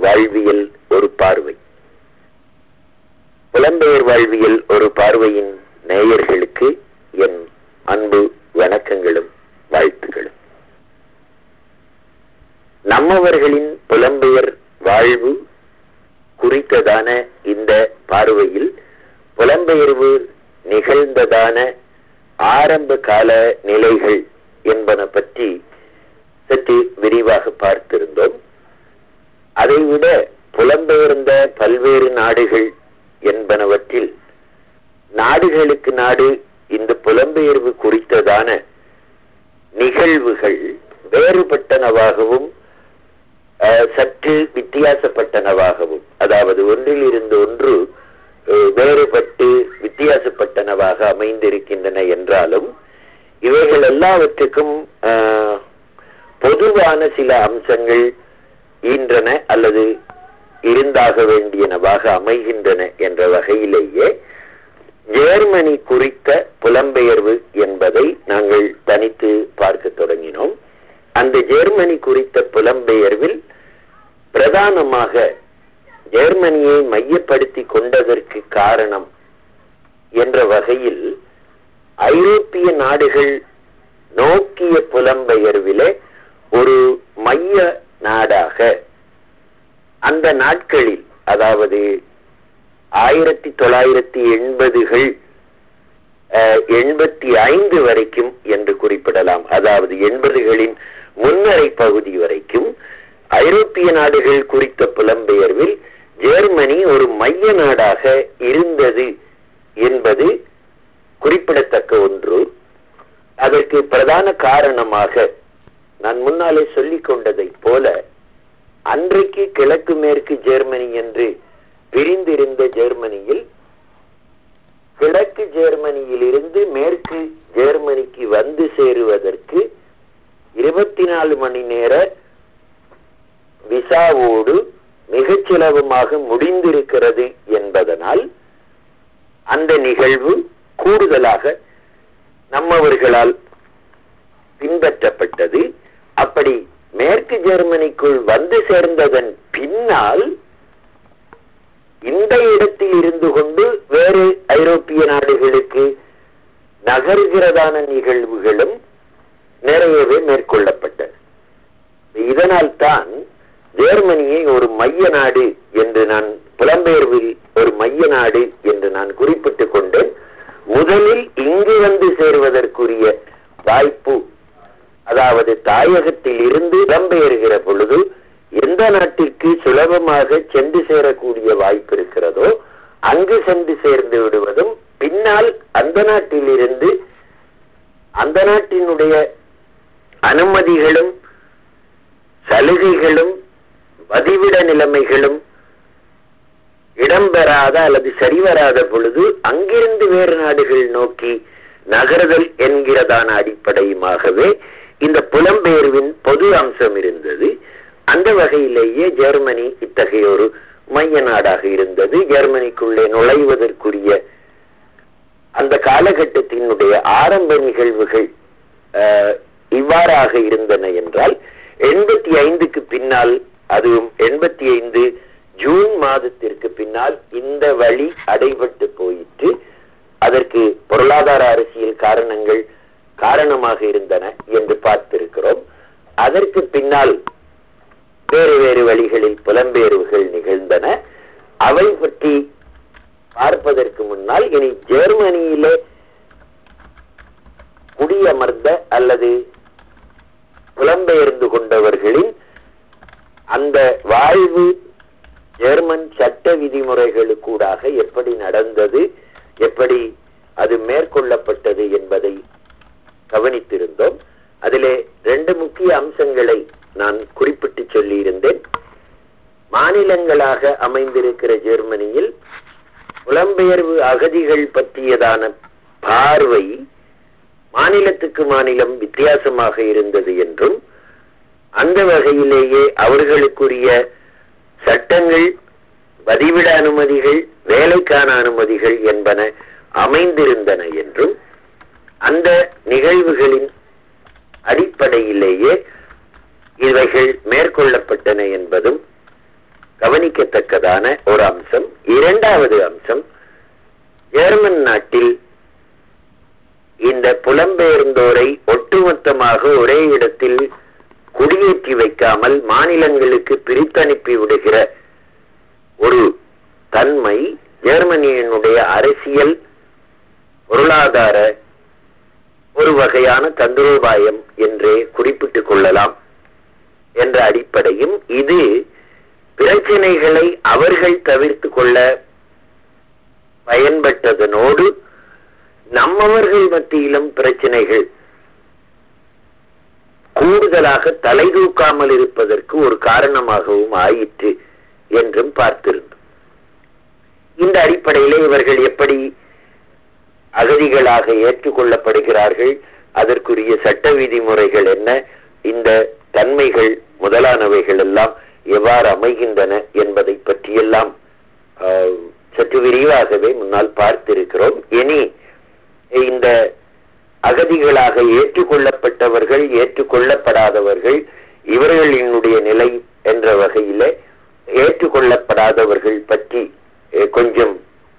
வாழ்வியல் ஒரு பார்வை புலம்பெயர் வாழ்வியல் ஒரு பார்வையின் நேயர்களுக்கு என் அன்பு வணக்கங்களும் வாழ்த்துக்களும் நம்மவர்களின் புலம்பெயர் வாழ்வு குறித்ததான இந்த பார்வையில் புலம்பெயர்வு நிகழ்ந்ததான ஆரம்ப கால நிலைகள் என்பன பற்றி சற்று விரிவாக பார்த்திருந்தோம் அதைவிட புலம்பெயர்ந்த பல்வேறு நாடுகள் என்பனவற்றில் நாடுகளுக்கு நாடு இந்த புலம்பெயர்வு குறித்ததான நிகழ்வுகள் வேறுபட்டனவாகவும் சற்று வித்தியாசப்பட்டனவாகவும் அதாவது ஒன்றில் இருந்து ஒன்று வேறுபட்டு வித்தியாசப்பட்டனவாக அமைந்திருக்கின்றன என்றாலும் இவைகள் எல்லாவற்றுக்கும் பொதுவான சில அம்சங்கள் ஈன்றன அல்லது இருந்தாக வேண்டியனவாக அமைகின்றன என்ற வகையிலேயே ஜெர்மனி குறித்த புலம்பெயர்வு என்பதை நாங்கள் தனித்து பார்க்க தொடங்கினோம் அந்த ஜெர்மனி குறித்த புலம்பெயர்வில் பிரதானமாக ஜெர்மனியை மையப்படுத்தி கொண்டதற்கு காரணம் என்ற வகையில் ஐரோப்பிய நாடுகள் நோக்கிய புலம்பெயர்விலே ஒரு மைய நாடாக அந்த நாட்களில் அதாவது ஆயிரத்தி தொள்ளாயிரத்தி எண்பதுகள் எண்பத்தி ஐந்து வரைக்கும் என்று குறிப்பிடலாம் அதாவது எண்பதுகளின் முன்னரை பகுதி வரைக்கும் ஐரோப்பிய நாடுகள் குறித்த புலம்பெயர்வில் ஜெர்மனி ஒரு மைய நாடாக இருந்தது என்பது குறிப்பிடத்தக்க ஒன்று அதற்கு பிரதான காரணமாக நான் முன்னாலே சொல்லிக் கொண்டதை போல அன்றைக்கு கிழக்கு மேற்கு ஜெர்மனி என்று பிரிந்திருந்த ஜெர்மனியில் கிழக்கு ஜெர்மனியில் இருந்து மேற்கு ஜெர்மனிக்கு வந்து சேருவதற்கு இருபத்தி நாலு மணி நேர விசாவோடு மிகச் சுலபமாக முடிந்திருக்கிறது என்பதனால் அந்த நிகழ்வு கூடுதலாக நம்மவர்களால் பின்பற்றப்பட்டது அப்படி மேற்கு ஜெர்மனிக்குள் வந்து சேர்ந்ததன் பின்னால் இந்த இடத்தில் இருந்து கொண்டு வேறு ஐரோப்பிய நாடுகளுக்கு நகர்கிறதான நிகழ்வுகளும் நிறையவே மேற்கொள்ளப்பட்டது இதனால் தான் ஜெர்மனியை ஒரு மைய நாடு என்று நான் புலம்பெயர்வில் ஒரு மைய நாடு என்று நான் குறிப்பிட்டுக் கொண்டேன் முதலில் இங்கு வந்து சேருவதற்குரிய வாய்ப்பு அதாவது தாயகத்தில் இருந்து இடம்பெயர்கிற பொழுது எந்த நாட்டிற்கு சுலபமாக சென்று சேரக்கூடிய வாய்ப்பு இருக்கிறதோ அங்கு சென்று சேர்ந்து விடுவதும் பின்னால் அந்த நாட்டில் இருந்து அந்த நாட்டினுடைய அனுமதிகளும் சலுகைகளும் பதிவிட நிலைமைகளும் இடம்பெறாத அல்லது சரிவராத பொழுது அங்கிருந்து வேறு நாடுகள் நோக்கி நகர்தல் என்கிறதான அடிப்படையுமாகவே இந்த புலம்பெயர்வின் பொது அம்சம் இருந்தது அந்த வகையிலேயே ஜெர்மனி இத்தகைய ஒரு மைய நாடாக இருந்தது ஜெர்மனிக்குள்ளே நுழைவதற்குரிய அந்த காலகட்டத்தினுடைய ஆரம்ப நிகழ்வுகள் இவ்வாறாக இருந்தன என்றால் எண்பத்தி ஐந்துக்கு பின்னால் அதுவும் எண்பத்தி ஐந்து ஜூன் மாதத்திற்கு பின்னால் இந்த வழி அடைபட்டு போயிற்று அதற்கு பொருளாதார அரசியல் காரணங்கள் காரணமாக இருந்தன என்று பார்த்திருக்கிறோம் அதற்கு பின்னால் வேறு வேறு வழிகளில் புலம்பெயர்வுகள் நிகழ்ந்தன அவை பற்றி பார்ப்பதற்கு முன்னால் இனி ஜெர்மனியிலே குடியமர்ந்த அல்லது புலம்பெயர்ந்து கொண்டவர்களின் அந்த வாழ்வு ஜெர்மன் சட்ட விதிமுறைகளுக்கூடாக எப்படி நடந்தது எப்படி அது மேற்கொள்ளப்பட்டது என்பதை கவனித்திருந்தோம் அதிலே ரெண்டு முக்கிய அம்சங்களை நான் குறிப்பிட்டு சொல்லியிருந்தேன் மாநிலங்களாக அமைந்திருக்கிற ஜெர்மனியில் புலம்பெயர்வு அகதிகள் பற்றியதான பார்வை மாநிலத்துக்கு மாநிலம் வித்தியாசமாக இருந்தது என்றும் அந்த வகையிலேயே அவர்களுக்குரிய சட்டங்கள் பதிவிட அனுமதிகள் வேலைக்கான அனுமதிகள் என்பன அமைந்திருந்தன என்றும் அந்த நிகழ்வுகளின் அடிப்படையிலேயே இவைகள் மேற்கொள்ளப்பட்டன என்பதும் கவனிக்கத்தக்கதான ஒரு அம்சம் இரண்டாவது அம்சம் ஜெர்மன் நாட்டில் இந்த புலம்பெயர்ந்தோரை ஒட்டுமொத்தமாக ஒரே இடத்தில் குடியேற்றி வைக்காமல் மாநிலங்களுக்கு பிரித்தனுப்பி விடுகிற ஒரு தன்மை ஜெர்மனியினுடைய அரசியல் பொருளாதார ஒரு வகையான தந்திரோபாயம் என்றே குறிப்பிட்டுக் கொள்ளலாம் என்ற அடிப்படையும் இது பிரச்சனைகளை அவர்கள் தவிர்த்து கொள்ள பயன்பட்டதனோடு நம்மவர்கள் மத்தியிலும் பிரச்சனைகள் கூடுதலாக தலை தூக்காமல் இருப்பதற்கு ஒரு காரணமாகவும் ஆயிற்று என்றும் பார்த்திருந்தோம் இந்த அடிப்படையிலே இவர்கள் எப்படி அகதிகளாக ஏற்றுக்கொள்ளப்படுகிறார்கள் அதற்குரிய சட்ட விதிமுறைகள் என்ன இந்த தன்மைகள் முதலானவைகள் எல்லாம் எவ்வாறு அமைகின்றன என்பதை பற்றியெல்லாம் சற்று விரிவாகவே முன்னால் பார்த்திருக்கிறோம் இனி இந்த அகதிகளாக ஏற்றுக்கொள்ளப்பட்டவர்கள் ஏற்றுக்கொள்ளப்படாதவர்கள் இவர்களினுடைய நிலை என்ற வகையில ஏற்றுக்கொள்ளப்படாதவர்கள் பற்றி கொஞ்சம்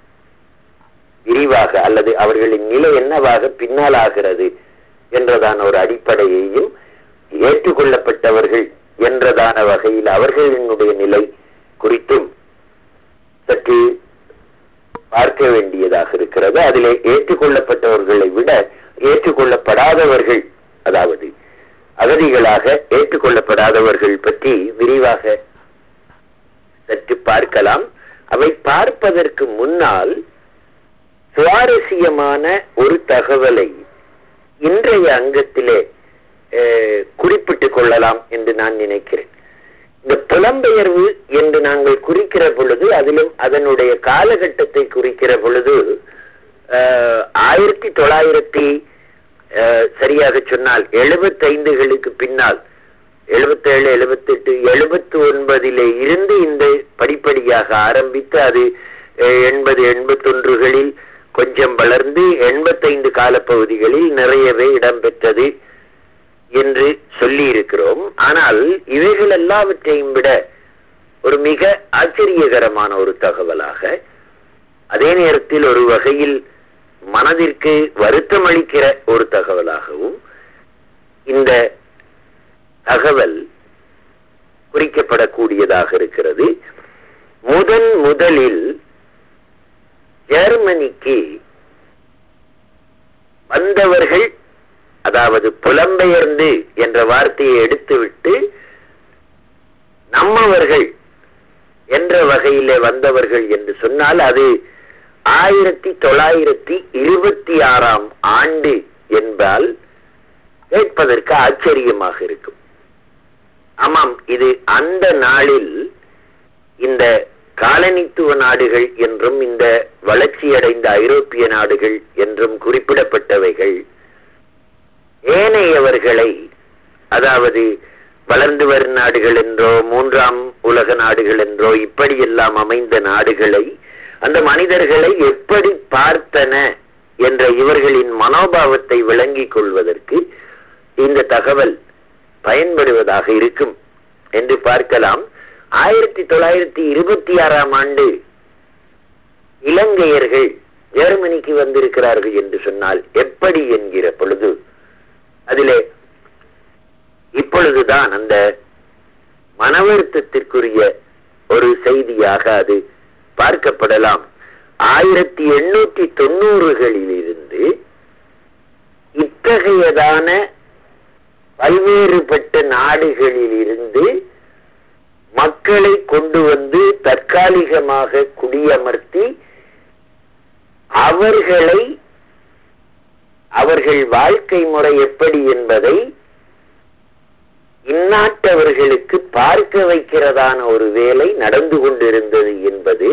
விரிவாக அல்லது அவர்களின் நிலை என்னவாக பின்னால் ஆகிறது என்றதான ஒரு அடிப்படையையும் ஏற்றுக்கொள்ளப்பட்டவர்கள் என்றதான வகையில் அவர்களினுடைய நிலை குறித்தும் சற்று பார்க்க வேண்டியதாக இருக்கிறது அதிலே ஏற்றுக்கொள்ளப்பட்டவர்களை விட ஏற்றுக்கொள்ளப்படாதவர்கள் அதாவது அகதிகளாக ஏற்றுக்கொள்ளப்படாதவர்கள் பற்றி விரிவாக சற்று பார்க்கலாம் அவை பார்ப்பதற்கு முன்னால் சுவாரஸ்யமான ஒரு தகவலை இன்றைய அங்கத்திலே குறிப்பிட்டுக் கொள்ளலாம் என்று நான் நினைக்கிறேன் இந்த புலம்பெயர்வு என்று நாங்கள் குறிக்கிற பொழுது அதிலும் அதனுடைய காலகட்டத்தை குறிக்கிற பொழுது ஆயிரத்தி தொள்ளாயிரத்தி சரியாக சொன்னால் எழுபத்தைந்துகளுக்கு பின்னால் எழுபத்தேழு எழுபத்தெட்டு எழுபத்தி ஒன்பதிலே இருந்து இந்த படிப்படியாக ஆரம்பித்து அது எண்பது எண்பத்தொன்றுகளில் கொஞ்சம் வளர்ந்து எண்பத்தைந்து காலப்பகுதிகளில் நிறையவே இடம்பெற்றது என்று சொல்லி இருக்கிறோம் ஆனால் இவைகள் எல்லாவற்றையும் விட ஒரு மிக ஆச்சரியகரமான ஒரு தகவலாக அதே நேரத்தில் ஒரு வகையில் மனதிற்கு வருத்தம் அளிக்கிற ஒரு தகவலாகவும் இந்த தகவல் குறிக்கப்படக்கூடியதாக இருக்கிறது முதன் முதலில் ஜெர்மனிக்கு வந்தவர்கள் அதாவது புலம்பெயர்ந்து என்ற வார்த்தையை எடுத்துவிட்டு நம்மவர்கள் என்ற வகையிலே வந்தவர்கள் என்று சொன்னால் அது ஆயிரத்தி தொள்ளாயிரத்தி இருபத்தி ஆறாம் ஆண்டு என்பால் கேட்பதற்கு ஆச்சரியமாக இருக்கும் ஆமாம் இது அந்த நாளில் இந்த காலனித்துவ நாடுகள் என்றும் இந்த வளர்ச்சியடைந்த ஐரோப்பிய நாடுகள் என்றும் குறிப்பிடப்பட்டவைகள் ஏனையவர்களை அதாவது வளர்ந்து வரும் நாடுகள் என்றோ மூன்றாம் உலக நாடுகள் என்றோ இப்படியெல்லாம் அமைந்த நாடுகளை அந்த மனிதர்களை எப்படி பார்த்தன என்ற இவர்களின் மனோபாவத்தை விளங்கிக் கொள்வதற்கு இந்த தகவல் பயன்படுவதாக இருக்கும் என்று பார்க்கலாம் ஆயிரத்தி தொள்ளாயிரத்தி இருபத்தி ஆறாம் ஆண்டு இலங்கையர்கள் ஜெர்மனிக்கு வந்திருக்கிறார்கள் என்று சொன்னால் எப்படி என்கிற பொழுது அதிலே இப்பொழுதுதான் அந்த மனவருத்தத்திற்குரிய ஒரு செய்தியாக அது பார்க்கப்படலாம் ஆயிரத்தி எண்ணூத்தி தொண்ணூறுகளில் இருந்து இத்தகையதான பல்வேறுபட்ட நாடுகளில் இருந்து மக்களை கொண்டு வந்து தற்காலிகமாக குடியமர்த்தி அவர்களை அவர்கள் வாழ்க்கை முறை எப்படி என்பதை இந்நாட்டவர்களுக்கு பார்க்க வைக்கிறதான ஒரு வேலை நடந்து கொண்டிருந்தது என்பது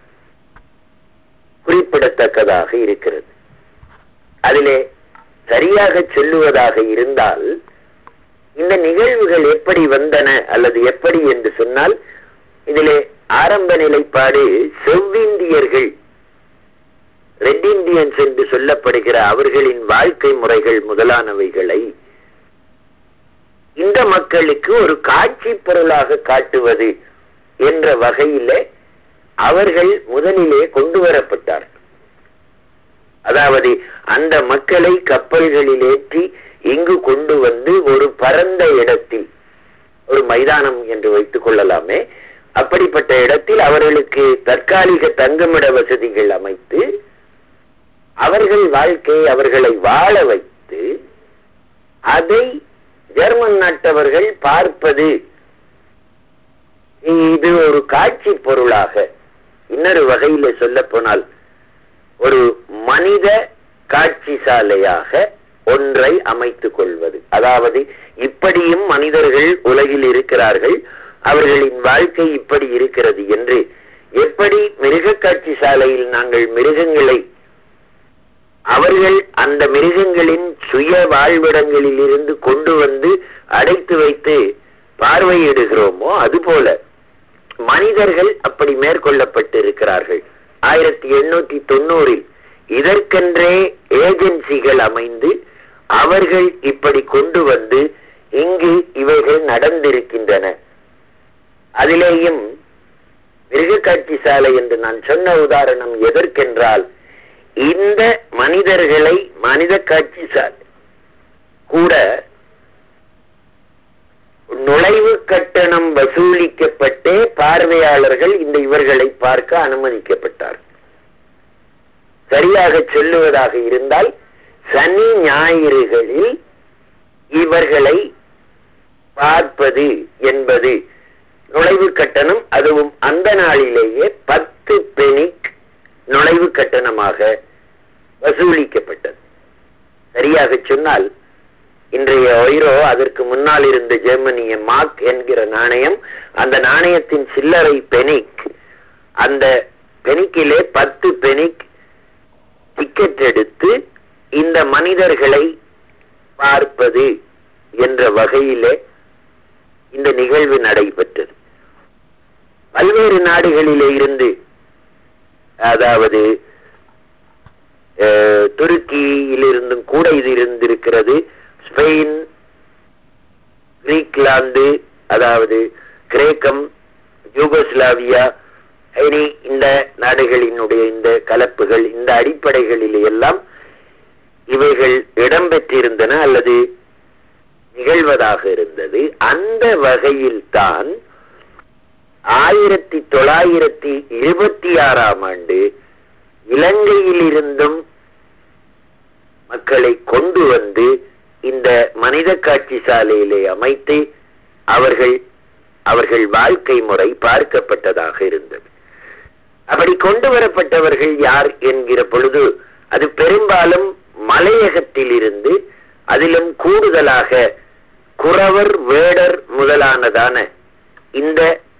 குறிப்பிடத்தக்கதாக இருக்கிறது அதிலே சரியாக சொல்லுவதாக இருந்தால் இந்த நிகழ்வுகள் எப்படி வந்தன அல்லது எப்படி என்று சொன்னால் இதிலே ஆரம்ப நிலைப்பாடு செவ்விந்தியர்கள் ரெட் இந்தியன்ஸ் என்று சொல்லப்படுகிற அவர்களின் வாழ்க்கை முறைகள் முதலானவைகளை இந்த மக்களுக்கு ஒரு காட்சி பொருளாக காட்டுவது என்ற வகையிலே அவர்கள் முதலிலே கொண்டு வரப்பட்டார் அதாவது அந்த மக்களை கப்பல்களில் ஏற்றி இங்கு கொண்டு வந்து ஒரு பரந்த இடத்தில் ஒரு மைதானம் என்று வைத்துக் கொள்ளலாமே அப்படிப்பட்ட இடத்தில் அவர்களுக்கு தற்காலிக தங்குமிட வசதிகள் அமைத்து அவர்கள் வாழ்க்கையை அவர்களை வாழ வைத்து அதை ஜெர்மன் நாட்டவர்கள் பார்ப்பது இது ஒரு காட்சி பொருளாக இன்னொரு வகையில சொல்ல போனால் ஒரு மனித காட்சி சாலையாக ஒன்றை அமைத்துக் கொள்வது அதாவது இப்படியும் மனிதர்கள் உலகில் இருக்கிறார்கள் அவர்களின் வாழ்க்கை இப்படி இருக்கிறது என்று எப்படி மிருக காட்சி சாலையில் நாங்கள் மிருகங்களை அவர்கள் அந்த மிருகங்களின் சுய வாழ்விடங்களில் இருந்து கொண்டு வந்து அடைத்து வைத்து பார்வையிடுகிறோமோ அதுபோல மனிதர்கள் அப்படி மேற்கொள்ளப்பட்டு இருக்கிறார்கள் ஆயிரத்தி எண்ணூத்தி தொண்ணூறில் இதற்கென்றே ஏஜென்சிகள் அமைந்து அவர்கள் இப்படி கொண்டு வந்து இங்கு இவைகள் நடந்திருக்கின்றன அதிலேயும் மிருகக்காட்சி சாலை என்று நான் சொன்ன உதாரணம் எதற்கென்றால் இந்த மனிதர்களை மனித காட்சி சாலை கூட நுழைவு கட்டணம் வசூலிக்கப்பட்டே பார்வையாளர்கள் இந்த இவர்களை பார்க்க அனுமதிக்கப்பட்டார் சரியாக சொல்லுவதாக இருந்தால் சனி ஞாயிறுகளில் இவர்களை பார்ப்பது என்பது நுழைவு கட்டணம் அதுவும் அந்த நாளிலேயே பத்து பெனிக் நுழைவு கட்டணமாக வசூலிக்கப்பட்டது சரியாக சொன்னால் இன்றைய ஒய்ரோ அதற்கு முன்னால் இருந்த ஜெர்மனிய மார்க் என்கிற நாணயம் அந்த நாணயத்தின் சில்லறை பெனிக் அந்த பெனிக்கிலே பத்து பெனிக் டிக்கெட் எடுத்து இந்த மனிதர்களை பார்ப்பது என்ற வகையிலே இந்த நிகழ்வு நடைபெற்றது பல்வேறு நாடுகளிலே இருந்து அதாவது துருக்கியிலிருந்தும் கூட இது இருந்திருக்கிறது ஸ்பெயின் கிரீக்லாந்து அதாவது கிரேக்கம் யூகோஸ்லாவியா இனி இந்த நாடுகளினுடைய இந்த கலப்புகள் இந்த அடிப்படைகளில் எல்லாம் இவைகள் இடம்பெற்றிருந்தன அல்லது நிகழ்வதாக இருந்தது அந்த வகையில் தான் ஆயிரத்தி தொள்ளாயிரத்தி இருபத்தி ஆறாம் ஆண்டு இலங்கையில் இருந்தும் மக்களை கொண்டு வந்து இந்த மனித காட்சி சாலையிலே அமைத்து அவர்கள் அவர்கள் வாழ்க்கை முறை பார்க்கப்பட்டதாக இருந்தது அப்படி கொண்டு வரப்பட்டவர்கள் யார் என்கிற பொழுது அது பெரும்பாலும் மலையகத்தில் இருந்து அதிலும் கூடுதலாக குறவர் வேடர் முதலானதான இந்த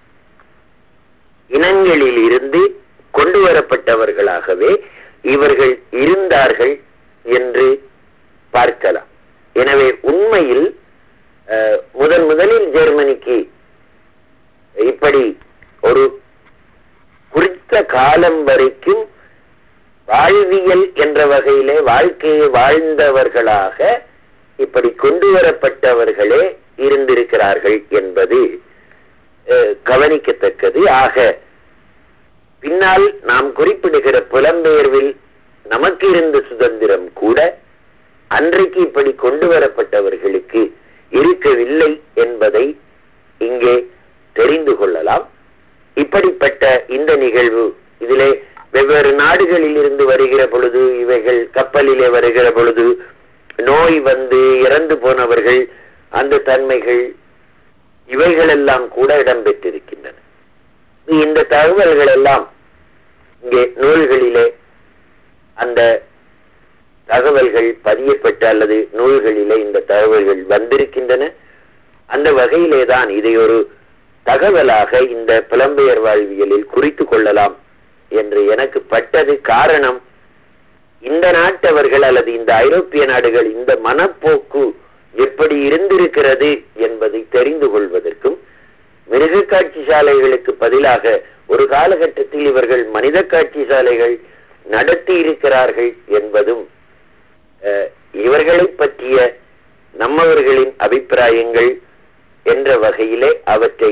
இனங்களில் இருந்து கொண்டு வரப்பட்டவர்களாகவே இவர்கள் இருந்தார்கள் என்று பார்க்கலாம் எனவே உண்மையில் முதன் முதலில் ஜெர்மனிக்கு இப்படி ஒரு குறித்த காலம் வரைக்கும் வாழ்வியல் என்ற வகையிலே வாழ்க்கையை வாழ்ந்தவர்களாக இப்படி கொண்டு வரப்பட்டவர்களே இருந்திருக்கிறார்கள் என்பது கவனிக்கத்தக்கது ஆக பின்னால் நாம் குறிப்பிடுகிற புலம்பெயர்வில் நமக்கு இருந்த சுதந்திரம் கூட அன்றைக்கு இப்படி கொண்டு வரப்பட்டவர்களுக்கு இருக்கவில்லை என்பதை இங்கே தெரிந்து கொள்ளலாம் இப்படிப்பட்ட இந்த நிகழ்வு இதிலே வெவ்வேறு நாடுகளில் இருந்து வருகிற பொழுது இவைகள் கப்பலிலே வருகிற பொழுது நோய் வந்து இறந்து போனவர்கள் அந்த தன்மைகள் இவைகளெல்லாம் கூட இடம்பெற்றிருக்கின்றன இந்த தகவல்கள் எல்லாம் இங்கே நூல்களிலே அந்த தகவல்கள் பதியப்பட்ட அல்லது நூல்களிலே இந்த தகவல்கள் வந்திருக்கின்றன அந்த வகையிலே தான் இதை ஒரு தகவலாக இந்த புலம்பெயர் வாழ்வியலில் குறித்து கொள்ளலாம் என்று எனக்கு பட்டது காரணம் இந்த நாட்டவர்கள் அல்லது இந்த ஐரோப்பிய நாடுகள் இந்த மனப்போக்கு எப்படி இருந்திருக்கிறது என்பதை தெரிந்து கொள்வதற்கும் மிருக காட்சி சாலைகளுக்கு பதிலாக ஒரு காலகட்டத்தில் இவர்கள் மனித காட்சி சாலைகள் நடத்தி இருக்கிறார்கள் என்பதும் இவர்களை பற்றிய நம்மவர்களின் அபிப்பிராயங்கள் என்ற வகையிலே அவற்றை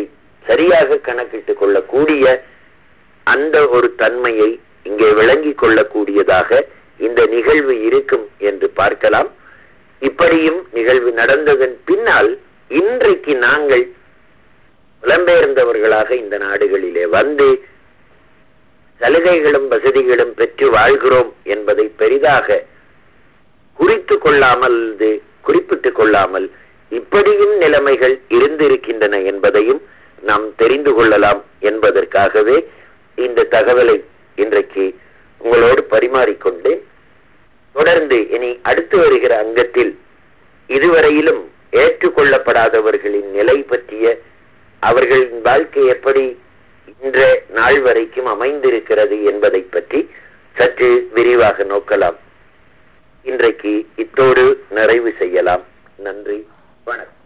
சரியாக கணக்கிட்டுக் கொள்ளக்கூடிய அந்த ஒரு தன்மையை இங்கே விளங்கிக் கொள்ளக்கூடியதாக இந்த நிகழ்வு இருக்கும் என்று பார்க்கலாம் இப்படியும் நிகழ்வு நடந்ததன் பின்னால் இன்றைக்கு நாங்கள் புலம்பெயர்ந்தவர்களாக இந்த நாடுகளிலே வந்து சலுகைகளும் வசதிகளும் பெற்று வாழ்கிறோம் என்பதை பெரிதாக குறித்து கொள்ளாமல் இது குறிப்பிட்டுக் கொள்ளாமல் இப்படியும் நிலைமைகள் இருந்திருக்கின்றன என்பதையும் நாம் தெரிந்து கொள்ளலாம் என்பதற்காகவே இந்த தகவலை இன்றைக்கு உங்களோடு பரிமாறிக்கொண்டு தொடர்ந்து இனி அடுத்து வருகிற அங்கத்தில் இதுவரையிலும் ஏற்றுக்கொள்ளப்படாதவர்களின் நிலை பற்றிய அவர்களின் வாழ்க்கை எப்படி இன்ற நாள் வரைக்கும் அமைந்திருக்கிறது என்பதை பற்றி சற்று விரிவாக நோக்கலாம் இன்றைக்கு இத்தோடு நிறைவு செய்யலாம் நன்றி வணக்கம்